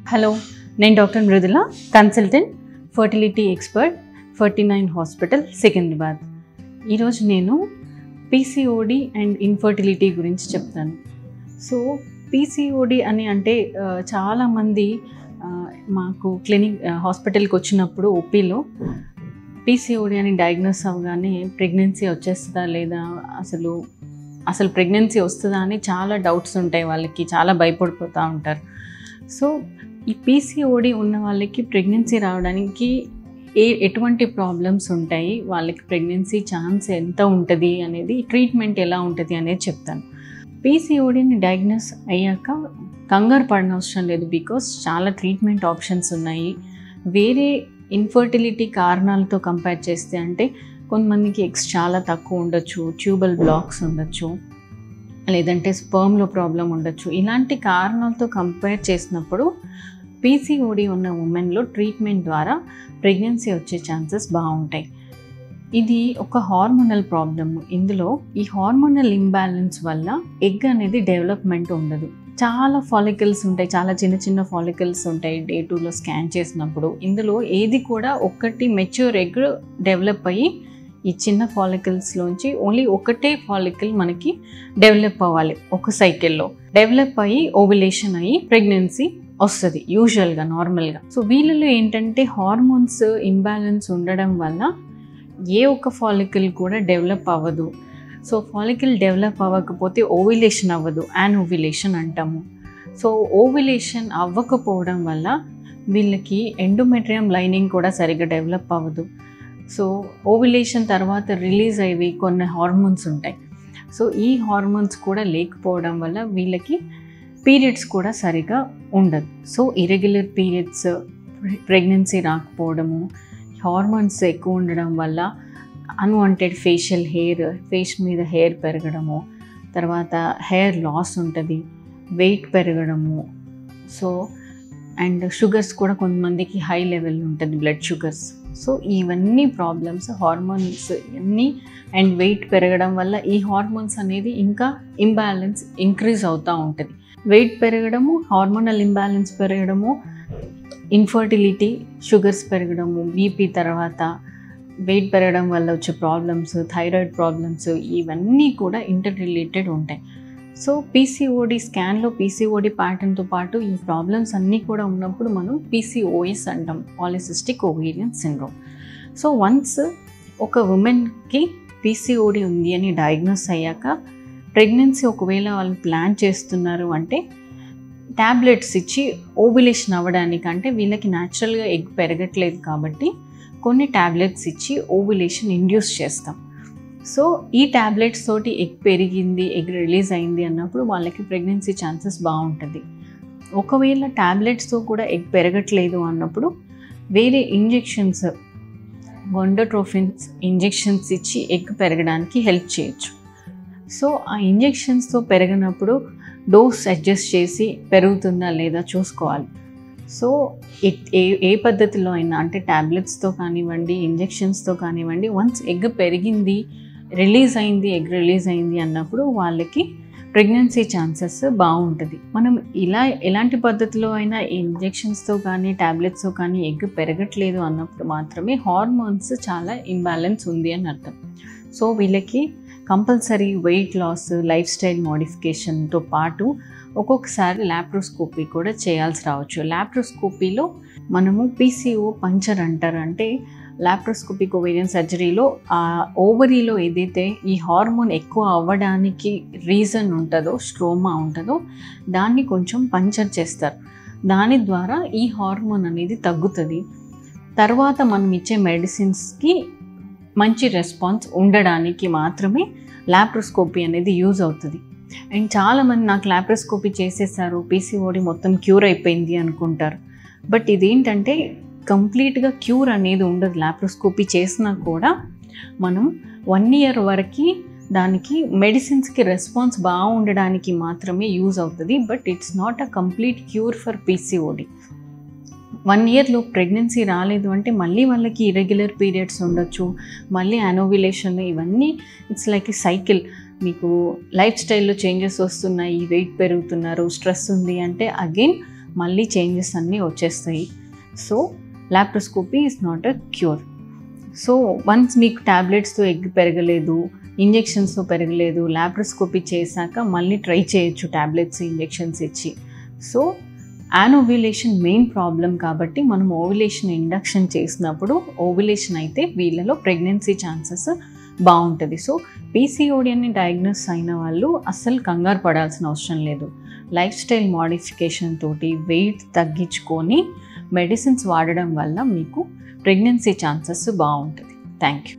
hello నేను doctor Mrudula consultant fertility expert forty nine hospital Secunderabad ఈరోజు నేను పీసీఓడి అండ్ ఇన్ఫర్టిలిటీ గురించి చెప్తాను సో పీసీఓడి అని అంటే ఆ, చాలామంది ఆ, మాకు క్లినిక్ ఆ, హాస్పిటల్కి వచ్చినప్పుడు ఓపీలో పీసీఓడి అని డయాగ్నోస్ అవ్వగానే ప్రెగ్నెన్సీ వచ్చేస్తుందా లేదా అసలు అసలు ప్రెగ్నెన్సీ వస్తుందా అని చాలా డౌట్స్ ఉంటాయి వాళ్ళకి చాలా భయపడిపోతూ ఉంటారు సో ఈ పీసీఓడి ఉన్న వాళ్ళకి ప్రెగ్నెన్సీ రావడానికి ఏ ఎటువంటి ప్రాబ్లమ్స్ ఉంటాయి వాళ్ళకి ప్రెగ్నెన్సీ ఛాన్స్ ఎంత ఉంటుంది అనేది ట్రీట్మెంట్ ఎలా ఉంటుంది అనేది చెప్తాను పీసీఓడిని డయాగ్నోస్ అయ్యాక కంగారు పడనవసరం లేదు బికాస్ చాలా ట్రీట్మెంట్ ఆప్షన్స్ ఉన్నాయి వేరే ఇన్ఫర్టిలిటీ కారణాలతో కంపేర్ చేస్తే అంటే కొంతమందికి ఎగ్స్ చాలా తక్కువ ఉండొచ్చు ట్యూబల్ బ్లాక్స్ ఉండొచ్చు లేదంటే స్పర్మ్లో ప్రాబ్లం ఉండొచ్చు ఇలాంటి కారణాలతో కంపేర్ చేసినప్పుడు పీసీఓడి ఉన్న ఉమెన్లో ట్రీట్మెంట్ ద్వారా ప్రెగ్నెన్సీ వచ్చే ఛాన్సెస్ బాగుంటాయి ఇది ఒక హార్మోనల్ ప్రాబ్లమ్ ఇందులో ఈ హార్మోనల్ ఇంబ్యాలెన్స్ వల్ల ఎగ్ అనేది డెవలప్మెంట్ ఉండదు చాలా ఫాలికల్స్ ఉంటాయి చాలా చిన్న చిన్న ఫాలికల్స్ ఉంటాయి డే టూలో స్కాన్ చేసినప్పుడు ఇందులో ఏది కూడా ఒక్కటి మెచ్యూర్ ఎగ్ డెవలప్ అయ్యి ఈ చిన్న ఫాలికల్స్లోంచి ఓన్లీ ఒకటే ఫాలికల్ మనకి డెవలప్ అవ్వాలి ఒక సైకిల్లో డెవలప్ అయ్యి ఓవిలేషన్ అయ్యి ప్రెగ్నెన్సీ వస్తుంది యూజువల్గా నార్మల్గా సో వీళ్ళలో ఏంటంటే హార్మోన్స్ ఇంబ్యాలెన్స్ ఉండడం వల్ల ఏ ఒక్క ఫాలికల్ కూడా డెవలప్ అవ్వదు సో ఫాలికల్ డెవలప్ అవ్వకపోతే ఓవిలేషన్ అవ్వదు యాన్ ఓవిలేషన్ అంటాము సో ఓవిలేషన్ అవ్వకపోవడం వల్ల వీళ్ళకి ఎండోమెట్రియం లైనింగ్ కూడా సరిగ్గా డెవలప్ అవ్వదు సో ఓవిలేషన్ తర్వాత రిలీజ్ అయ్యి కొన్ని హార్మోన్స్ ఉంటాయి సో ఈ హార్మోన్స్ కూడా లేకపోవడం వల్ల వీళ్ళకి పీరియడ్స్ కూడా సరిగా ఉండదు సో ఇరెగ్యులర్ పీరియడ్స్ ప్రెగ్నెన్సీ రాకపోవడము హార్మోన్స్ ఎక్కువ ఉండడం వల్ల అన్వాంటెడ్ ఫేషియల్ హెయిర్ ఫేస్ మీద హెయిర్ పెరగడము తర్వాత హెయిర్ లాస్ ఉంటుంది వెయిట్ పెరగడము సో అండ్ షుగర్స్ కూడా కొంతమందికి హై లెవెల్ ఉంటుంది బ్లడ్ షుగర్స్ సో ఇవన్నీ ప్రాబ్లమ్స్ హార్మోన్స్ ఇవన్నీ అండ్ వెయిట్ పెరగడం వల్ల ఈ హార్మోన్స్ అనేది ఇంకా ఇంబ్యాలెన్స్ ఇంక్రీజ్ అవుతూ ఉంటుంది వెయిట్ పెరగడము హార్మోనల్ ఇంబ్యాలెన్స్ పెరగడము ఇన్ఫర్టిలిటీ షుగర్స్ పెరగడము బీపీ తర్వాత వెయిట్ పెరగడం వల్ల వచ్చే ప్రాబ్లమ్స్ థైరాయిడ్ ప్రాబ్లమ్స్ ఇవన్నీ కూడా ఇంటర్ రిలేటెడ్ ఉంటాయి సో పీసీఓడి స్కాన్లో పీసీఓడి ప్యాటర్న్తో పాటు ఈ ప్రాబ్లమ్స్ అన్నీ కూడా ఉన్నప్పుడు మనం పీసీఓఎస్ అంటాం polycystic ovarian syndrome so once ఒక ఉమెన్కి పీసీఓడి ఉంది అని డయాగ్నోస్ అయ్యాక ప్రెగ్నెన్సీ ఒకవేళ వాళ్ళు ప్లాన్ చేస్తున్నారు అంటే ట్యాబ్లెట్స్ ఇచ్చి ఓవిలేషన్ అవ్వడానికి అంటే వీళ్ళకి న్యాచురల్గా ఎగ్ పెరగట్లేదు కాబట్టి కొన్ని ట్యాబ్లెట్స్ ఇచ్చి ఓవిలేషన్ ఇండ్యూస్ చేస్తాం సో ఈ ట్యాబ్లెట్స్ తోటి ఎగ్ పెరిగింది ఎగ్ రిలీజ్ అయింది అన్నప్పుడు వాళ్ళకి ప్రెగ్నెన్సీ ఛాన్సెస్ బాగుంటుంది ఒకవేళ ట్యాబ్లెట్స్తో కూడా ఎగ్ పెరగట్లేదు అన్నప్పుడు వేరే ఇంజెక్షన్స్ గొండోట్రోఫిన్స్ ఇంజెక్షన్స్ ఇచ్చి ఎగ్ పెరగడానికి హెల్ప్ చేయొచ్చు సో ఆ ఇంజెక్షన్స్తో పెరగనప్పుడు డోస్ అడ్జస్ట్ చేసి పెరుగుతుందా లేదా చూసుకోవాలి సో ఇట్ ఏ ఏ పద్ధతిలో అయినా అంటే ట్యాబ్లెట్స్తో కానివ్వండి ఇంజెక్షన్స్తో కానివ్వండి వన్స్ ఎగ్ పెరిగింది రిలీజ్ అయింది ఎగ్ రిలీజ్ అయింది అన్నప్పుడు వాళ్ళకి ప్రెగ్నెన్సీ ఛాన్సెస్ బాగుంటుంది మనం ఇలా ఎలాంటి పద్ధతిలో అయినా ఇంజెక్షన్స్తో కానీ ట్యాబ్లెట్స్తో కానీ ఎగ్ పెరగట్లేదు అన్నప్పుడు మాత్రమే హార్మోన్స్ చాలా ఇంబ్యాలెన్స్ ఉంది అని అర్థం సో వీళ్ళకి compulsory weight loss lifestyle మోడిఫికేషన్తో పాటు ఒక్కొక్కసారి ల్యాప్రోస్కోపీ కూడా చేయాల్సి రావచ్చు ల్యాప్రోస్కోపీలో మనము పీసీఓ పంచర్ అంటారు అంటే లాప్రోస్కోపిక్ ఓవేరియన్ సర్జరీలో ఆ ఓవరీలో ఏదైతే ఈ హార్మోన్ ఎక్కువ అవ్వడానికి రీజన్ ఉంటుందో స్ట్రోమా ఉంటుందో దాన్ని కొంచెం పంచర్ చేస్తారు దాని ద్వారా ఈ హార్మోన్ అనేది తగ్గుతుంది తర్వాత మనం ఇచ్చే మెడిసిన్స్కి మంచి రెస్పాన్స్ ఉండడానికి మాత్రమే లాప్రోస్కోపీ అనేది యూజ్ అవుతుంది అండ్ చాలామంది నాకు లాప్రోస్కోపీ చేసేసారు పీసీఓడి మొత్తం క్యూర్ అయిపోయింది అనుకుంటారు బట్ ఇదేంటంటే కంప్లీట్గా క్యూర్ అనేది ఉండదు లాప్రోస్కోపీ చేసినా కూడా మనం వన్ ఇయర్ వరకు దానికి మెడిసిన్స్కి రెస్పాన్స్ బాగుండడానికి మాత్రమే యూజ్ అవుతుంది but it's not a complete cure for PCOD one ఇయర్లో ప్రెగ్నెన్సీ రాలేదు అంటే మళ్ళీ వాళ్ళకి ఇరెగ్యులర్ పీరియడ్స్ ఉండొచ్చు మళ్ళీ అనోవిలేషన్ ఇవన్నీ ఇట్స్ లైక్ ఎ సైకిల్ మీకు లైఫ్ స్టైల్లో చేంజెస్ వస్తున్నాయి వెయిట్ పెరుగుతున్నారు స్ట్రెస్ ఉంది అంటే అగైన్ మళ్ళీ చేంజెస్ అన్నీ వచ్చేస్తాయి so laparoscopy is not a cure so once మీకు ట్యాబ్లెట్స్తో ఎగ్ పెరగలేదు ఇంజెక్షన్స్తో పెరగలేదు లాప్రోస్కోపీ చేశాక మళ్ళీ ట్రై చేయొచ్చు ట్యాబ్లెట్స్ ఇంజెక్షన్స్ ఇచ్చి సో యానోవ్యులేషన్ మెయిన్ ప్రాబ్లం కాబట్టి మనం ఓవ్యులేషన్ ఇండక్షన్ చేసినప్పుడు ఓవ్యులేషన్ అయితే వీళ్ళలో ప్రెగ్నెన్సీ ఛాన్సెస్ బాగుంటుంది సో పీసీఓడి అని డయాగ్నోస్ అయిన వాళ్ళు అస్సలు కంగారు పడాల్సిన అవసరం లేదు లైఫ్ స్టైల్ మోడిఫికేషన్ తోటి వెయిట్ తగ్గించుకొని మెడిసిన్స్ వాడడం వల్ల మీకు ప్రెగ్నెన్సీ ఛాన్సెస్ బాగుంటుంది థ్యాంక్ యూ